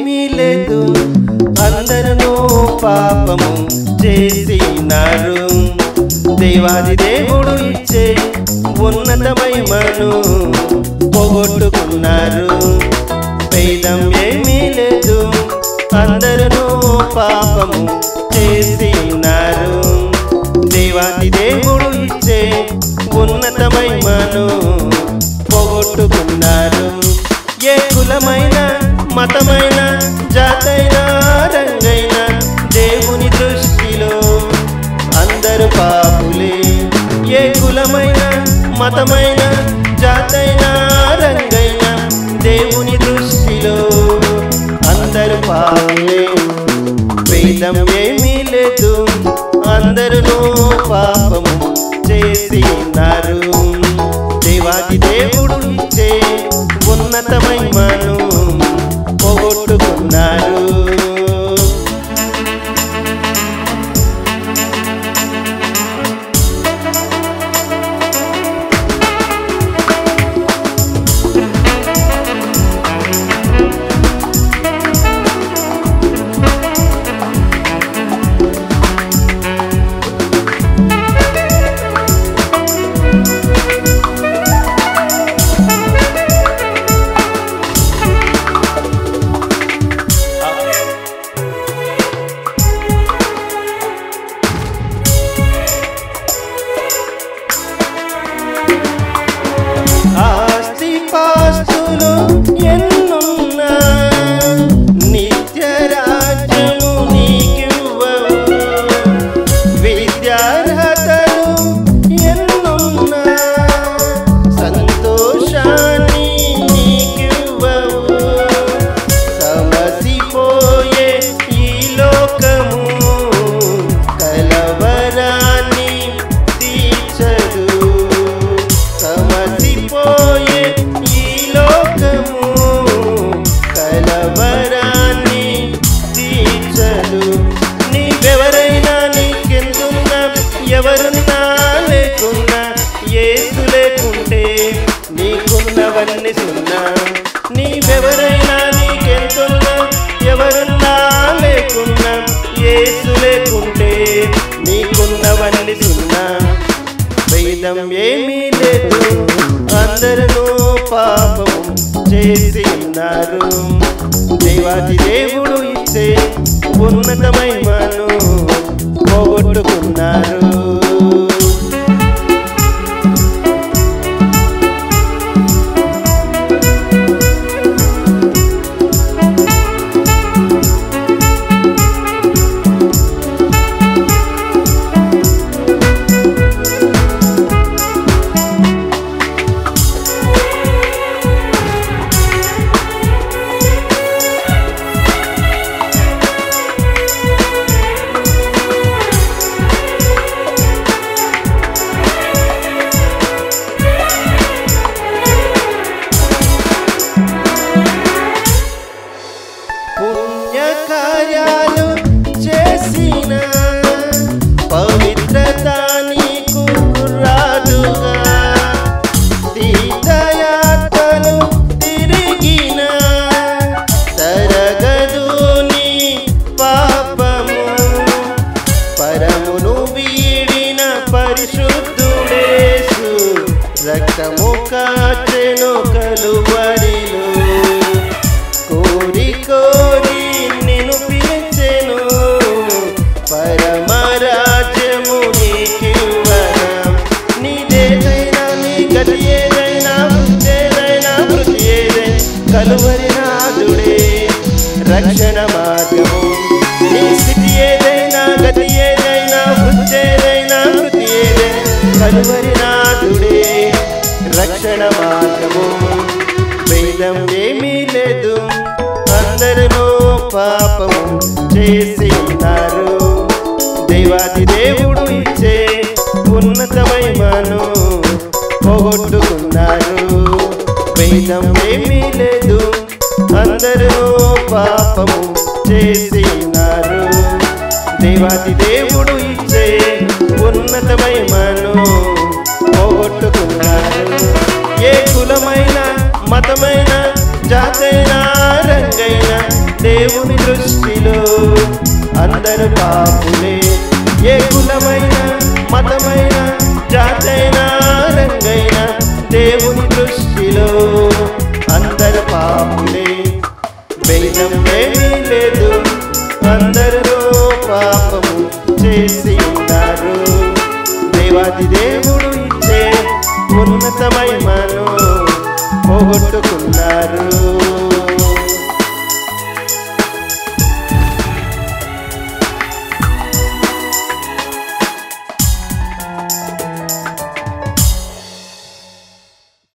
ఏమీ లేదు అందరూ పాపము చేసినారు దేవాది దేవుడు ఇచ్చే ఉన్నతమయమను పోగొట్టుకున్నారు భేదం ఏమీ లేదు అందరూ పాపము చేసినారు దేవాది దేవుడు ఇచ్చే ఉన్నతమయమను పోగొట్టుకున్నారు ఏ కులమైన మతమైన జాతైన రంగైన దేవుని దృష్టిలో అందరు పాపులే ఏ కులమైన మతమైన జాతైన రంగైన దేవుని దృష్టిలో అందరు పాపులే భేదం ఏమీ లేదు అందరూ పాపము చేసినారు దేవాది దేవుడు ఇచ్చే ఉన్నతమయమను పోగొట్టుకున్నారు ఆస్తి పాస్తులు ఎన్నున్నా నిత్య రాజ్యము నీకివ్వవు విద్యార్హతలు ఎన్నున్నా సంతోషాన్ని నీకివ్వవు సమసిపోయే ఈ లోకము కలవరాన్ని తీర్చదు సమసిపోయే ఈ లోకము కలవరాన్ని తీర్చదు నీవెవరైనా నీకెందున్నా ఎవరున్నా లేకున్నా ఏసు లేకుంటే నీకున్నవన్నీ సున్నా నీవెవరైనా నీకెంతున్నా ఎవరున్నా లేకున్నా ఏసు లేకుంటే నీకున్నవన్నీ సున్నా భేదం ఏమీ లేదు అందరూ పాపము చేసి ఉన్నారు దేవాది దేవుడు ఇచ్చే ఉన్నతమయమను పోగొట్టుకున్నారు పుణ్య కార్యాలు చేసిన పవిత్రత నీకు రాదుగా తీర్థయాత్రలు తిరిగిన తరగదు నీ పాపము పరమును వీడిన పరిశుద్ధుడేసు రక్తము కాచెను కలువరిలో కోరి కోరి నిన్ను పిలిచెను పరమరాజ్యము నీకివ్వగా నీదేదైనా నీ గతి ఏదైనా ఏదైనా కృతి ఏదైనా కలువరి నాదుడే రక్షణ మార్గము నీ స్థితి ఏదైనా గతి ఏదైనా వృత్తి ఏదైనా కృతి ఏదైనా కలువరి నాదుడే రక్షణ మార్గము భేదం ఏమీ లేదు అందరూ పాపము చేసి ఉన్నారు దేవాది దేవుడు ఇచ్చే ఉన్నతమయమను పోగొట్టుకున్నారు భేదం ఏమీ లేదు అందరూ పాపము చేసి ఉన్నారు దేవాది దేవుడు ఇచ్చే ఉన్నతమయమను పోగొట్టుకున్నారు ఏ కులమైన మతమైన జాతైన రంగైన దేవుని దృష్టిలో అందరు పాపులే ఏ కులమైన మతమైన జాతైన రంగైన దేవుని దృష్టిలో అందరు పాపులే భేదం ఏమీ లేదు అందరూ పాపము చేసి ఉన్నారు దేవాది దేవుడు ఇచ్చే ఉన్నతమై మను పోగొట్టుకున్నారు